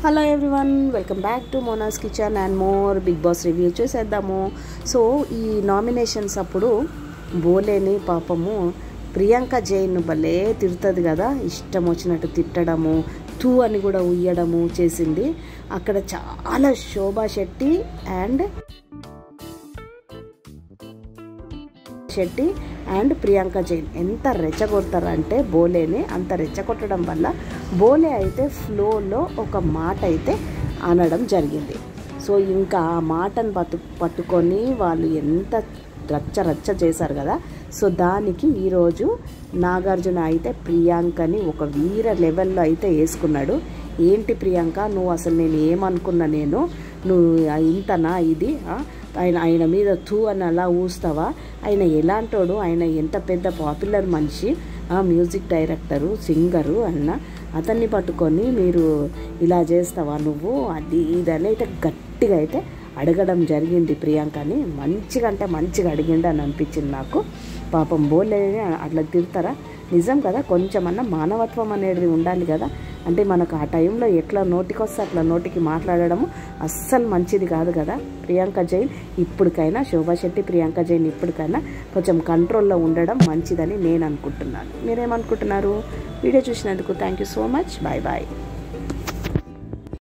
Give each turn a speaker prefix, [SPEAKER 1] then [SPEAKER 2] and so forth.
[SPEAKER 1] Hello everyone welcome back to Mona's kitchen and more Bigg Boss review చూసేద్దాము so ఈ nominations అప్పుడు బోలేని పాపము ప్రియాంక జైన్ భలే తిడుతుంది కదా ఇష్టం వచ్చినట్టు తిట్టడము తూ అని కూడా ఉయ్యడము చేసింది అక్కడ చాలా శోభా శెట్టి అండ్ శెట్టి అండ్ ప్రియాంక జైన్ ఎంత రెచ్చగొడతారంటే బోలేని అంత రెచ్చగొట్టడం వల్ల బోలే అయితే ఫ్లోలో ఒక మాట అయితే అనడం జరిగింది సో ఇంకా ఆ మాటను పట్టు పట్టుకొని వాళ్ళు ఎంత రచ్చ రచ్చ చేశారు కదా సో దానికి ఈరోజు నాగార్జున అయితే ప్రియాంకని ఒక వీర లెవెల్లో అయితే వేసుకున్నాడు ఏంటి ప్రియాంక నువ్వు అసలు నేను ఏమనుకున్నా నేను నువ్వు ఇంతనా ఇది ఆ? ఆయన ఆయన మీద తూ అని అలా ఊస్తావా ఆయన ఎలాంటోడు ఆయన ఎంత పెద్ద పాపులర్ మనిషి ఆ, మ్యూజిక్ డైరెక్టరు సింగరు అన్న అతన్ని పట్టుకొని మీరు ఇలా చేస్తావా నువ్వు అది ఇదని అయితే గట్టిగా అయితే అడగడం జరిగింది ప్రియాంకని మంచిగా అంటే మంచిగా అడిగిండు అని అనిపించింది నాకు పాపం బోలేని అట్లా తిడతారా నిజం కదా కొంచెమన్నా మానవత్వం అనేది ఉండాలి కదా అంటే మనకు ఆ టైంలో ఎట్లా నోటికి వస్తే అట్లా నోటికి మాట్లాడడము అస్సలు మంచిది కాదు కదా ప్రియాంక జైన్ ఇప్పటికైనా శోభా శెట్టి ప్రియాంక జైన్ ఇప్పటికైనా కొంచెం కంట్రోల్లో ఉండడం మంచిదని నేను అనుకుంటున్నాను మీరేమనుకుంటున్నారు వీడియో చూసినందుకు thank you so much bye bye